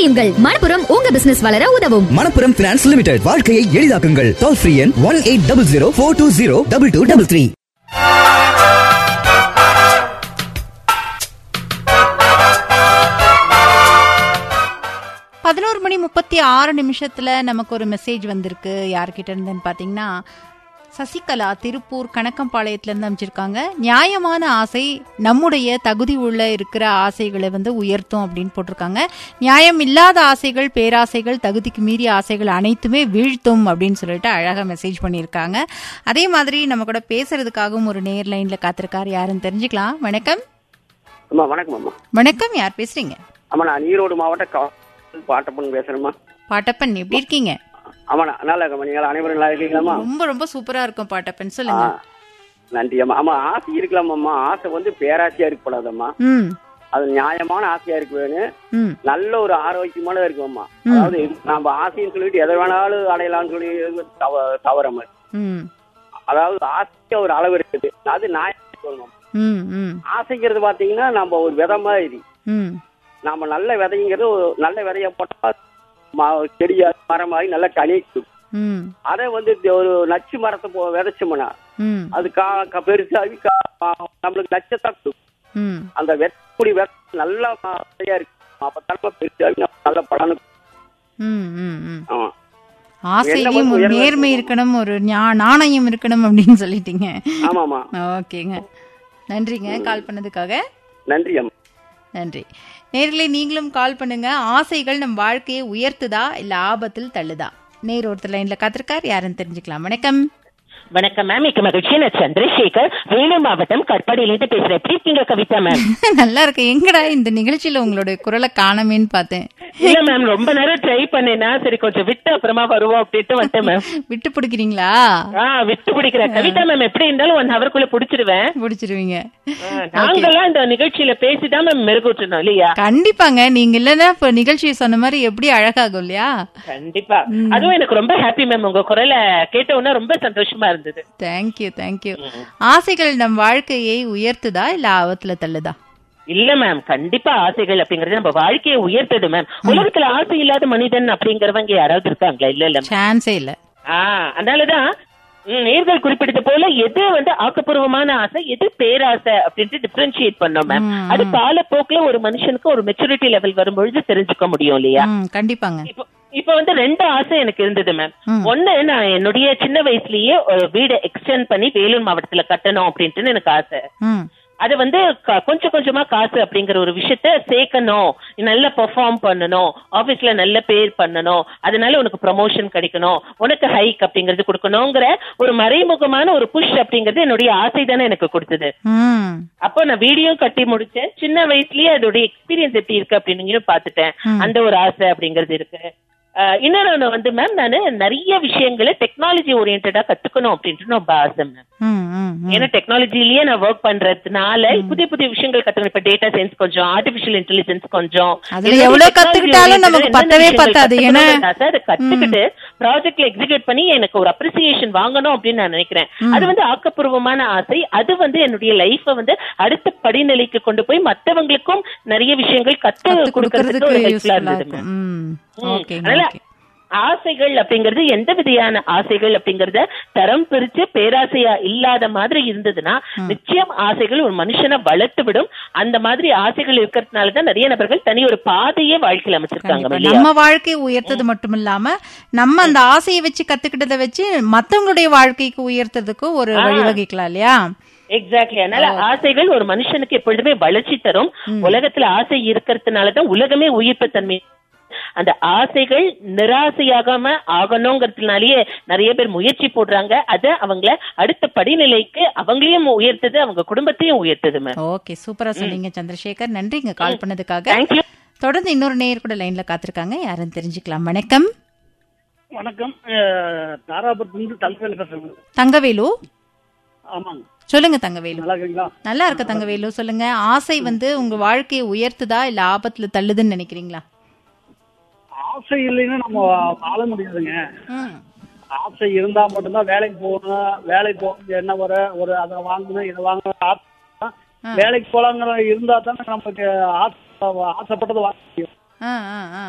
சேமியுங்கள் மணப்புரம் உங்க பிசினஸ் வளர உதவும் மணப்புரம் பினான்ஸ் லிமிடெட் வாழ்க்கையை எளிதாக்குங்கள் டோல் ஃப்ரீ எண் one eight double zero four two zero double two double three பதினோரு மணி முப்பத்தி ஆறு நிமிஷத்துல நமக்கு ஒரு மெசேஜ் வந்திருக்கு யார்கிட்ட இருந்துன்னு பாத்தீங்கன்னா சசிகலா திருப்பூர் கணக்கம்பாளையத்துல இருந்து அமைச்சிருக்காங்க நியாயமான ஆசை நம்முடைய தகுதி உள்ள இருக்கிற ஆசைகளை வந்து உயர்த்தும் அப்படின்னு போட்டிருக்காங்க நியாயம் இல்லாத ஆசைகள் பேராசைகள் தகுதிக்கு மீறிய ஆசைகள் அனைத்துமே வீழ்த்தும் அப்படின்னு சொல்லிட்டு அழகா மெசேஜ் பண்ணியிருக்காங்க அதே மாதிரி நம்ம கூட பேசுறதுக்காகவும் ஒரு நேர் லைன்ல காத்திருக்காரு யாருன்னு தெரிஞ்சுக்கலாம் வணக்கம் அம்மா வணக்கம் அம்மா வணக்கம் யார் பேசுறீங்க அம்மா நான் ஈரோடு மாவட்ட கா- பாட்டப்பன் பேசுறேம்மா பாட்டப்பன் எப்படி இருக்கீங்க ஆமா நான் நல்லா இருக்கம்மா நீங்கள் அனைவரும் நல்லா இருக்கீங்களாம்மா ரொம்ப ரொம்ப சூப்பரா இருக்கும் பாட்டப்பன் ஆ சொல்லுங்க நன்றி அம்மா ஆமா ஆசை இருக்கலாமாம்மா ஆசை வந்து பேராசையா இருக்கக்கூடாதம்மா ம் அது நியாயமான ஆசையா இருக்கு வேணும் ம் நல்ல ஒரு ஆரோக்கியமான இருக்கும்மா அதாவது நம்ம ஆசைன்னு சொல்லிட்டு எதை வேணாலும் அடையலாம்னு சொல்லி தவ தவறம்மா ம் அதாவது ஆசைக்கு ஒரு அளவு இருக்குது அது நியாயம் சொல்லணும் ம் ம் ஆசைங்கிறது பாத்தீங்கன்னா நம்ம ஒரு விதை மாதிரி ம் நாம நல்ல விதைங்கிறது ஒரு நல்ல விதைய போட்டா ம- செடியா மரம் மாதிரி நல்ல கனி கொடுக்கும். ம் அதை வந்து இந்த ஒரு நச்சு மரத்தை போ விதைச்சோம்னா ம் அது கா க- பெருசாகி கா- ஆ, நம்மளுக்கு நச்சத்தான் கொடுக்கும். ம் அந்த வெத்தக்குடி வெத நல்லா சரியா இருக்கு அப்ப தலைமை பெருசாகி நம்ம நல்ல பலனு ம் ம் ம் ஆமா ஆசையிலையும் ஒரு உயர்வு நேர்மை இருக்கணும் ஒரு ஞா- நாணயம் இருக்கணும் அப்படின்னு சொல்லிட்டீங்க ஆமாமா ஓகேங்க நன்றிங்க கால் பண்ணதுக்காக நன்றி அம்மா நன்றி நேர்களே நீங்களும் கால் பண்ணுங்க ஆசைகள் நம் வாழ்க்கையை உயர்த்துதா இல்ல ஆபத்தில் தள்ளுதா நேர் ஒருத்தர் லைன்ல காத்திருக்கார் யாருன்னு தெரிஞ்சுக்கலாம் வணக்கம் வணக்கம் மேம் மிக்க மகிழ்ச்சி நான் சந்திரசேகர் வேலூர் மாவட்டம் கட்பாடியிலிருந்து பேசுறேன் எப்படி இருக்கீங்க கவிதா மேம் நல்லா இருக்கு எங்கடா இந்த நிகழ்ச்சியில உங்களுடைய குரலை காணமேன்னு பார்த்தேன் இல்ல மேம் ரொம்ப நேரம் ட்ரை பண்ணேன்னா சரி கொஞ்சம் விட்டு அப்புறமா வருவோம் அப்படின்ட்டு வந்துட்டேன் மேம் விட்டு பிடிக்கிறீங்களா ஆ விட்டு பிடிக்கிறேன் கவிதா மேம் எப்படி இருந்தாலும் ஒன் ஹவருக்குள்ள பிடிச்சிருவேன் பிடிச்சிருவீங்க ஆ, நாங்கெல்லாம் இந்த நிகழ்ச்சியில பேசிதான் மேம் மெருகூட்டணும் இல்லையா கண்டிப்பாங்க நீங்க இல்லன்னா இப்ப நிகழ்ச்சி சொன்ன மாதிரி எப்படி அழகாகும் இல்லையா கண்டிப்பா அதுவும் எனக்கு ரொம்ப ஹாப்பி மேம் உங்க குரலை கேட்ட உடனே ரொம்ப சந்தோஷமா இருந்தது தேங்க்யூ தேங்க்யூ ஆசைகள் நம் வாழ்க்கையை உயர்த்துதா இல்ல ஆபத்துல தள்ளுதா இல்ல மேம் கண்டிப்பா ஆசைகள் அப்படிங்கறது நம்ம வாழ்க்கையை உயர்த்தது மேம் உலகத்துல ஆசை இல்லாத மனிதன் அப்படிங்கறவங்க யாராவது இருக்காங்களா இல்ல இல்ல சான்ஸே இல்ல ஆ அதனாலதான் ம், நேர்கள் குறிப்பிட்டது போல எது வந்து ஆக்கப்பூர்வமான ஆசை எது பேராசை அப்படின்ட்டு டிஃபரன்ஷியேட் பண்ணோம் மேம் ம், அது காலப்போக்குல ஒரு மனுஷனுக்கு ஒரு மெச்சூரிட்டி லெவல் வரும்பொழுது தெரிஞ்சுக்க முடியும் இல்லையா ம், கண்டிப்பாங்க இப்போ இப்ப வந்து ரெண்டு ஆசை எனக்கு இருந்தது மேம் ம். ஒண்ணு நான் என்னுடைய சின்ன வயசுலயே ஒரு வீடை எக்ஸ்டெண்ட் பண்ணி வேலூர் மாவட்டத்துல கட்டணும் அப்படின்ட்டு எனக்கு ஆசை ம் அது வந்து க- கொஞ்சம் கொஞ்சமா காசு அப்படிங்கிற ஒரு விஷயத்த சேர்க்கணும் நல்லா பெர்ஃபார்ம் பண்ணணும் ஆபீஸ்ல நல்ல பேர் பண்ணணும் அதனால உனக்கு ப்ரமோஷன் கிடைக்கணும் உனக்கு ஹைக் அப்படிங்கறது கொடுக்கணுங்கிற ஒரு மறைமுகமான ஒரு புஷ் அப்படிங்கறது என்னுடைய ஆசை தானே எனக்கு கொடுத்தது ம் அப்போ நான் வீடியோ கட்டி முடிச்சேன் சின்ன வயசுலயே அதோட எக்ஸ்பீரியன்ஸ் எப்படி இருக்கு அப்படின்னு பார்த்துட்டேன் ம். அந்த ஒரு ஆசை அப்படிங்கிறது இருக்கு அஹ் இன்னொரு ஒண்ணு வந்து மேம் நானு நிறைய விஷயங்களை டெக்னாலஜி ஓரியன்டா கத்துக்கணும் அப்படின்ட்டு ரொம்ப ஆசை மேம் ம் ம் ம். ஏன்னா டெக்னாலஜிலயே நான் ஒர்க் பண்றதுனால புதிய புதிய விஷயங்கள் கத்துக்கணும் இப்ப டேட்டா சயின்ஸ் கொஞ்சம் ஆர்டிபிஷியல் இன்டெலிஜென்ஸ் கொஞ்சம் அதுல இந்த மாதிரி எவ்வளவு technology கத்துக்கிட்டாலும் related நமக்கு என்னென்ன பத்தவே விஷயங்கள் பத்தாது. ஏன்னா- கத்துக்கணும்னு ஆசை. அதை கத்துக்கிட்டு ப்ராஜெக்ட்ல எக்ஸிக்யூட் பண்ணி எனக்கு ஒரு அப்ரிசியேஷன் வாங்கணும் அப்படின்னு நான் நினைக்கிறேன் அது வந்து ஆக்கப்பூர்வமான ஆசை அது வந்து என்னுடைய லைஃப வந்து அடுத்த படிநிலைக்கு கொண்டு போய் மத்தவங்களுக்கும் நிறைய விஷயங்கள் கத்து கத்து கொடுக்கறதுக்கு ஒரு கொடுக்கறதுக்கு ஹெல்ப்ஃபுல்லா யூஸ்ஃபுல்லா இருந்தது இருக்கும் ம் ம். ஓகேங்க அதனால ஓகே ஆசைகள் அப்படிங்கிறது எந்த விதையான ஆசைகள் அப்படிங்கறத தரம் பிரிச்சு பேராசையா இல்லாத மாதிரி இருந்ததுன்னா நிச்சயம் ஆசைகள் ஒரு மனுஷனை வளர்த்து விடும் அந்த மாதிரி ஆசைகள் இருக்கிறதுனால தான் நிறைய நபர்கள் தனி ஒரு பாதையே வாழ்க்கையில அமைச்சிருக்காங்க கண்டிப்பா. இல்லையா நம்ம வாழ்க்கையை உயர்த்தது மட்டும் இல்லாம நம்ம அந்த ஆசையை வச்சு கத்துக்கிட்டதை வச்சு மத்தவங்களுடைய வாழ்க்கைக்கு உயர்த்ததுக்கு ஒரு வழிவகுக்கலாம் இல்லையா எக்ஸாக்ட்லி அதனால ஆசைகள் ஒரு மனுஷனுக்கு எப்பொழுதுமே வளர்ச்சி தரும் உலகத்துல ஆசை இருக்கிறதுனால தான் உலகமே உயிர்ப்பு தன்மை அந்த ஆசைகள் நிராசையாகாம ஆகணுங்கிறதுனாலயே நிறைய பேர் முயற்சி போடுறாங்க அத அவங்கள அடுத்த படிநிலைக்கு அவங்களையும் உயர்த்தது அவங்க குடும்பத்தையும் உயர்த்தது மேம் ஓகே சூப்பரா சொன்னீங்க சந்திரசேகர் நன்றிங்க கால் பண்ணதுக்காக தேங்க்யூ தொடர்ந்து இன்னொரு நேயர் கூட லைன்ல காத்திருக்காங்க யாருன்னு தெரிஞ்சுக்கலாம் வணக்கம் வணக்கம் அஹ், தாராபுரத்துலேருந்து தலைமையில் பேசுறேன் தங்கவேலு ஆமாங்க சொல்லுங்க தங்கவேலு நல்லா இருக்கீங்களா நல்லா இருக்க தங்கவேலு சொல்லுங்க ஆசை வந்து உங்க வாழ்க்கையை உயர்த்துதா இல்ல ஆபத்துல தள்ளுதுன்னு நினைக்கிறீங்களா ஆசை இல்லைன்னா நம்ம வாழ முடியாதுங்க ம் ஆசை இருந்தா மட்டும்தான் வேலைக்கு போகணும் வேலைக்கு போகணும் என்ன வர ஒரு அதை வாங்கணும் இதை வாங்கணும் ஆசை தான். வேலைக்கு போலாங்கிற இருந்தா தானே நமக்கு ஆசை ஆசைப்பட்டதை வாங்க முடியும் ஆ ஆ ஆ